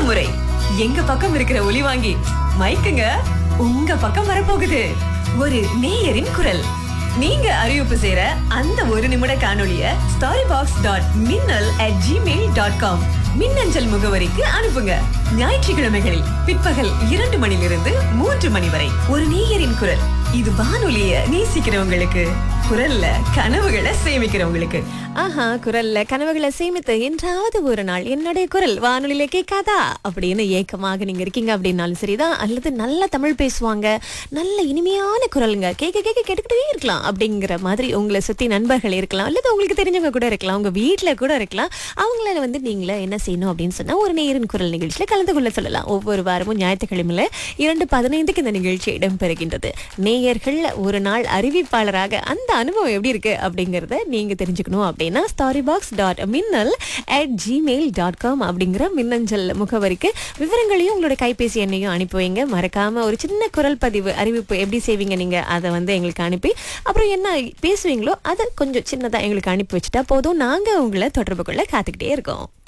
முறை எங்க பக்கம் இருக்கிற ஒலி வாங்கி மைக்குங்க உங்க பக்கம் வரப்போகுது ஒரு நேயரின் குரல் நீங்க அறிவிப்பு செய்யற அந்த ஒரு நிமிட காணொளிய starry box dot Minnal at Gmail dot com மின்னஞ்சல் முகவரிக்கு அனுப்புங்க ஞாயிற்றுக்கிழமைகளில் பிற்பகல் இரண்டு மணிலிருந்து மூன்று மணி வரை ஒரு நேயரின் குரல் இது வானொலிய நேசிக்கிறவங்களுக்கு குரல்ல கனவுகளை சேமிக்கிறவங்களுக்கு ஆஹா குரல்ல கனவுகளை சேமித்து என்றாவது ஒரு நாள் என்னுடைய குரல் வானொலியில கேட்காதா அப்படின்னு ஏக்கமாக நீங்க இருக்கீங்க அப்படின்னாலும் சரிதான் அல்லது நல்ல தமிழ் பேசுவாங்க நல்ல இனிமையான குரலுங்க கேட்க கேட்க கேட்டுக்கிட்டே இருக்கலாம் அப்படிங்கிற மாதிரி உங்களை சுத்தி நண்பர்கள் இருக்கலாம் அல்லது உங்களுக்கு தெரிஞ்சவங்க கூட இருக்கலாம் உங்க வீட்டுல கூட இருக்கலாம் அவங்கள வந்து நீங்கள என்ன செய்யணும் அப்படின்னு சொன்னா ஒரு நேரின் குரல் நிகழ்ச்சியில கலந்து கொள்ள சொல்லலாம் ஒவ்வொரு வாரமும் ஞாயிற்றுக்கிழமையில இரண்டு பதினைந்துக்கு இந்த நிகழ்ச்சி இடம்பெறுகின்றது நேயர்கள் ஒரு நாள் அறிவிப்பாளராக அந்த அனுபவம் எப்படி இருக்கு அப்படிங்கறத நீங்க தெரிஞ்சுக்கணும் அப்படின்னா starry box dot Minnal at Gmail dot com அப்படிங்கிற மின்னஞ்சல் முகவரிக்கு விவரங்களையும் உங்களோட கைபேசி எண்ணையும் அனுப்பி வைங்க மறக்காம ஒரு சின்ன குரல் பதிவு அறிவிப்பு எப்படி செய்வீங்க நீங்க அதை வந்து எங்களுக்கு அனுப்பி அப்புறம் என்ன பேசுவீங்களோ அதை கொஞ்சம் சின்னதா எங்களுக்கு அனுப்பி வச்சுட்டா போதும் நாங்க உங்களை தொடர்பு கொள்ள காத்துக்கிட்டே இருக்கோம்